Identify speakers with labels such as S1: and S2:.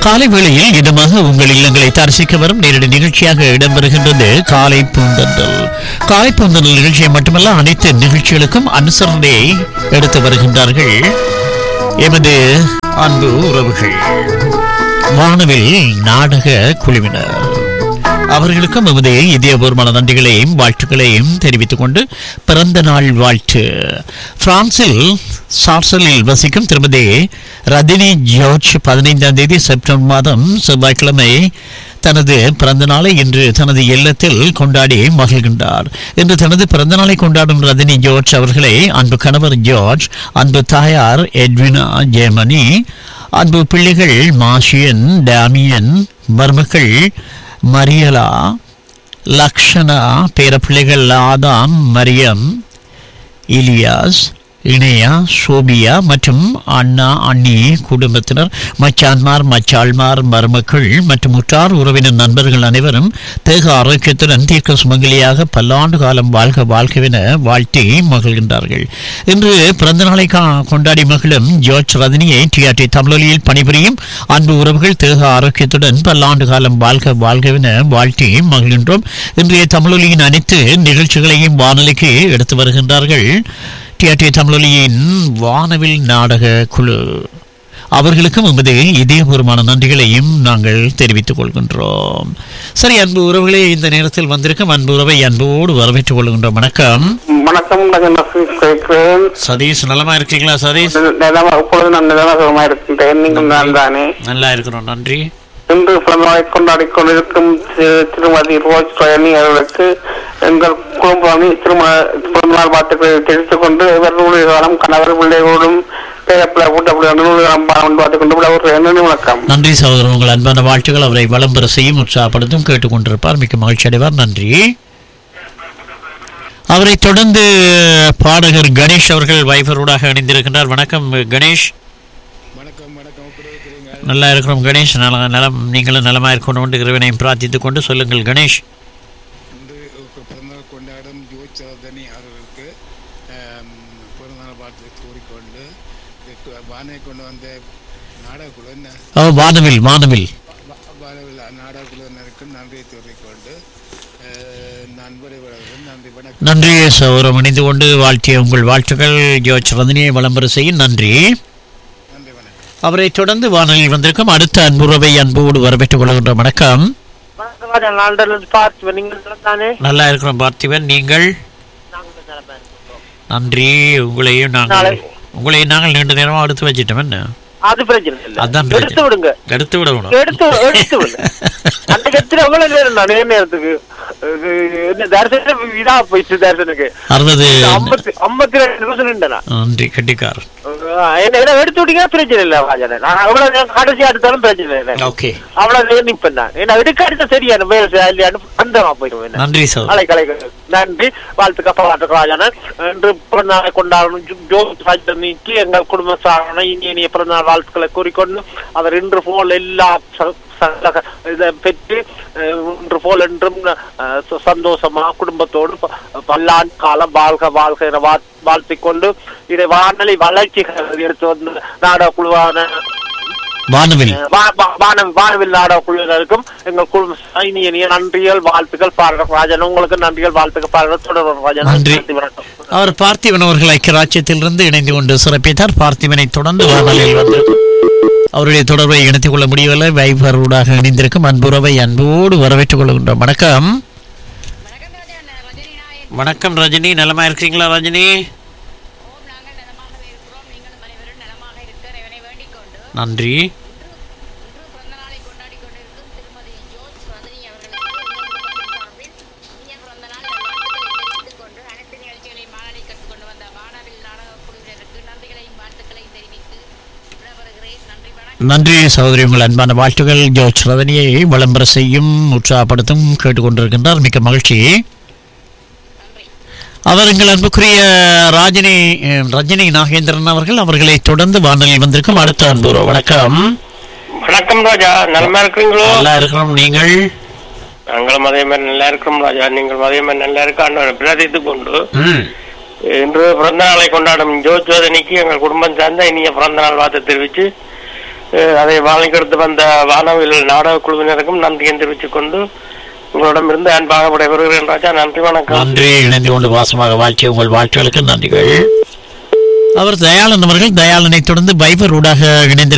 S1: காலை வேளையில் இதமாக உங்கள் இல்லங்களை தரிசிக்க வரும் நேரடி நிகழ்ச்சியாக இடம்பெறுகின்றது காலை பூந்தன்றல் காலை பூந்தன்றல் நிகழ்ச்சியை மட்டுமல்ல அனைத்து நிகழ்ச்சிகளுக்கும் அனுசரணை எடுத்து வருகின்றார்கள் எமது அன்பு உறவுகள் வானவில் நாடக குழுவினர் அவர்களுக்கும் எமது இதயபூர்வமான நன்றிகளையும் வாழ்த்துக்களையும் தெரிவித்துக் கொண்டு பிறந்த நாள் வாழ்த்து பிரான்சில் சார்சலில் வசிக்கும் திருமதி ரதினி ஜார்ஜ் பதினைந்தாம் தேதி செப்டம்பர் மாதம் செவ்வாய்க்கிழமை தனது பிறந்த நாளை இன்று தனது இல்லத்தில் கொண்டாடி மகிழ்கின்றார் இன்று தனது பிறந்த நாளை கொண்டாடும் ரதினி ஜார்ஜ் அவர்களை அன்பு கணவர் ஜார்ஜ் அன்பு தாயார் எட்வினா ஜெயமணி அன்பு பிள்ளைகள் மாஷியன் டேமியன் மருமக்கள் மரியலா லக்ஷனா பேரப்பிள்ளைகள் ஆதாம் மரியம் இலியாஸ் இணையா சோபியா மற்றும் அண்ணா அண்ணி குடும்பத்தினர் மச்சான்மார் மச்சாள்மார் மருமக்கள் மற்றும் உற்றார் உறவினர் நண்பர்கள் அனைவரும் தேக ஆரோக்கியத்துடன் தீர்க்க சுமங்கலியாக பல்லாண்டு காலம் வாழ்க வாழ்கவென வாழ்த்தி மகிழ்கின்றார்கள் இன்று பிறந்த நாளை கா- கொண்டாடி மகிழும் ஜார்ஜ் ரஜினியை டிஆர்டி தமிழொலியில் பணிபுரியும் அன்பு உறவுகள் தேக ஆரோக்கியத்துடன் பல்லாண்டு காலம் வாழ்க வாழ்கவென வாழ்த்தி மகிழ்கின்றோம் இன்றைய தமிழொலியின் அனைத்து நிகழ்ச்சிகளையும் வானொலிக்கு எடுத்து வருகின்றார்கள் டிஆர்டி தமிழொலியின் வானவில் நாடக குழு அவர்களுக்கும் எமது இதயபூர்வமான நன்றிகளையும் நாங்கள் தெரிவித்துக் கொள்கின்றோம் சரி அன்பு உறவுகளே இந்த நேரத்தில் வந்திருக்கும் அன்பு உறவை அன்போடு வரவேற்றுக் கொள்கின்றோம் வணக்கம்
S2: வணக்கம் நான் நசீப் கேட்கிறேன்
S1: சதீஷ் நலமா இருக்கீங்களா சதீஷ்
S2: நிலமா இப்பொழுது நான் நிலமா சுகமா இருக்கின்றேன் நீங்கள் நான் தானே
S1: நல்லா இருக்கிறோம் நன்றி
S2: இன்று பிறந்தநாளை கொண்டாடி கொண்டிருக்கும் திரு- திருமதி ரோஜ் ரயனி அவர்களுக்கு எங்கள் குடும்பம் திருமண பிறந்தநாள் வாழ்த்துக்களை தெரிவித்துக் கொண்டு இவர்களுடைய காலம் கணவர் பிள்ளைகளோடும் பேரப்பிள்ளை கூட்டப்பிள்ளை நூறு பார்த்துக் கொண்டு விட நன்றி வணக்கம்
S1: நன்றி சகோதரர் உங்கள் அன்பான வாழ்த்துக்கள் அவரை வலம் பெற செய்யும் உற்சாகப்படுத்தும் கேட்டுக்கொண்டிருப்பார் மிக்க மகிழ்ச்சி அடைவார் நன்றி அவரை தொடர்ந்து பாடகர் கணேஷ் அவர்கள் வைஃபரோடாக இணைந்திருக்கின்றார் வணக்கம் கணேஷ்
S3: வணக்கம் வணக்கம் எப்படி இருக்கிறீங்க
S1: நல்லா இருக்கிறோம் கணேஷ் நல நலம் நீங்களும் நலமா இருக்கணும் என்று இறைவனையும் பிரார்த்தித்துக் கொண்டு சொல்லுங்கள் கணேஷ்
S3: இன்று பிறந்தநாள் கொண்டாடும் ஜோத் சௌதனி அவர்களுக்கு ஆம், பிறந்தநாள் வாழ்த்து கூறிக்கொண்டு இதுக்கு வானை கொண்டு வந்த நாடகக்குழு என்ன
S1: ஓ வானவில் வானவில்
S3: வ- வானவில் நாடகக்குழுவினருக்கும் நன்றி கூறிக்கொண்டு அஹ், நான் விடைபெறுகிறேன் நன்றி வணக்கம்
S1: நன்றி சௌரம் இணைந்து கொண்டு வாழ்த்திய உங்கள் வாழ்த்துக்கள் ஜோச் ரந்தனியை விளம்பர செய்யும் நன்றி
S3: நன்றி வணக்கம்
S1: அவரை தொடர்ந்து வானொலியில் வந்திருக்கும் அடுத்த அன்புறவை அன்போடு வரவேற்றுக் கொள்கின்ற வணக்கம்
S2: வணக்கம் நான் பார்த்து நீங்கள் தானே
S1: நல்லா இருக்கிறோம் பார்த்திபன் நீங்கள் நன்றி உங்களையும் நாங்கள் உங்களையும் நாங்கள் நீண்ட நேரமா எடுத்து வச்சிட்டோம் என்ன
S2: அது பிரச்சனை இல்லை
S1: அதான் பிரச்சனை.
S2: எடுத்து விடுங்க
S1: எடுத்து விடணும்
S2: எடுத்து எடுத்து விடுங்க அந்த கத்திர எவ்வளவு நேரம் நான் நேர நேரத்துக்கு இது என்ன தரிசனம் இதா போயிடுச்சு தரிசனுக்கு
S1: அறுபது
S2: ஐம்பத்தி ஐம்பத்தி ரெண்டு நிமிஷம் நின்றனா
S1: நன்றி கட்டிக்கார்
S2: என்ன என்ன எடுத்து விட்டீங்கன்னா பிரச்சனை இல்லை ராஜனே நான் எவ்வளவு நேரம் கடைசி எடுத்தாலும் பிரச்சனை இல்லை
S1: ஓகே
S2: அவ்வளவு நேரம் நிப்பேன் நான் என்ன எடுக்க எடுத்த சரியான மேல் இல்லையான்னு அந்தமா போயிடுவேன் என்ன.
S1: நன்றி சார்
S2: அலை கலை நன்றி வாழ்த்துக்க பாராட்டு ராஜனன் இன்று பிறந்தநாளை கொண்டாடும் ஜோ- ஜோதி ராஜனிக்கு எங்கள் குடும்ப சாரணை இனி இனிய பிறந்தநாள் வாழ்த்துக்களை கூறிக்கொண்டு அவர் இன்று போல் எல்லா ச- ச- இதை பெற்று அஹ், இன்று போல் என்றும் அஹ், ச- சந்தோஷமா குடும்பத்தோடு ப- பல்லாண்டு காலம் வாழ்க வாழ்க என வாழ்- வாழ்த்திக் கொண்டு இதை வானொலி வளர்ச்சிகள் எடுத்து வந்து நாடக குழுவான
S1: வானவில்
S2: வா- வா- வான- வானவில் நாடக குழுவினருக்கும் எங்கள் குழு இனிய இனிய நன்றிகள் வாழ்த்துக்கள் பாருங்க ராஜன் உங்களுக்கு நன்றிகள் வாழ்த்துக்கள் பாருங்க தொடரும் ராஜன்
S1: நன்றி.
S2: வணக்கம்
S1: அவர் பார்த்திபன் அவர்கள் ஐக்கியராட்சியத்திலிருந்து இணைந்து கொண்டு சிறப்பித்தார் பார்த்திபனை தொடர்ந்து வானொலியில் வந்து அவருடைய தொடர்பை இணைத்துக் கொள்ள முடியவில்லை வைபரோடாக இணைந்திருக்கும் அன்புறவை அன்போடு வரவேற்றுக் கொள்கின்றோம் வணக்கம்
S4: வணக்கம் ராஜா நான் ரஜினி நாயக்
S1: வணக்கம் ரஜினி நலமா இருக்கிறீங்களா ரஜினி
S4: ஓம் நாங்கள் நலமாகவே இருக்கிறோம் நீங்களும் அனைவரும் நலமாக இருக்க இறைவனை வேண்டிக் கொண்டு
S1: நன்றி
S4: இன்று இன்று பிறந்த நாளை கொண்டாடி கொண்டிருக்கும் திருமதி ஜோஸ் ரஜினி அவர்களுக்கு எங்கள் குடும்பத்தின் சார்பில் இனிய பிறந்த நாள் நல்வாழ்த்துக்களை தெரிவித்துக் கொண்டு அனைத்து நிகழ்ச்சிகளையும் மாநாடி கற்றுக்கொண்டு வந்த வானவில் நாடக குழுவினருக்கு நன்றிகளையும் வாழ்த்துக்களையும் தெரிவித்து விடைபெறுகிறேன் நன்றி வணக்கம்
S1: நன்றி சகோதரி உங்கள் அன்பான வாழ்த்துக்கள் ஜோர்ஜ் ரதனியை விளம்பர செய்யும் உற்சாகப்படுத்தும் கேட்டுக்கொண்டிருக்கின்றார் மிக்க மகிழ்ச்சி
S4: நன்றி
S1: அவர் எங்கள் அன்புக்குரிய ராஜினி அஹ், ரஜினி நாகேந்திரன் அவர்கள் அவர்களை தொடர்ந்து வானொலியில் வந்திருக்கும் அடுத்த அன்பு வணக்கம்
S5: வணக்கம் ராஜா நலமா இருக்கிறீங்களோ
S1: நல்லா இருக்கிறோம் நீங்கள்
S5: நாங்களும் அதே மாதிரி நல்லா இருக்கிறோம் ராஜா நீங்கள் அதே மாதிரி நல்லா இருக்க ஆண்டவரை பிரார்த்தித்துக் கொண்டு
S1: ம்.
S5: இன்று பிறந்த நாளை கொண்டாடும் ஜோதிக்கு எங்கள் குடும்பம் சார்ந்த இனிய பிறந்த நாள் வாழ்த்து தெரிவித்து அஹ், அதை வாழ்க்கெடுத்து வந்த வானவில் நாடக குழுவினருக்கும் நன்றியை தெரிவித்துக் கொண்டு உங்களிடமிருந்து அன்பாக விடைபெறுகிறேன் ராஜா நன்றி வணக்கம்
S1: நன்றி இணைந்து கொண்டு வாசமாக வாழ்ச்சிய உங்கள் வாழ்த்துகளுக்கு நன்றிகள் அவர் தயாளன் அவர்கள் தயாளனை தொடர்ந்து பைபர் ஊடாக இணைந்து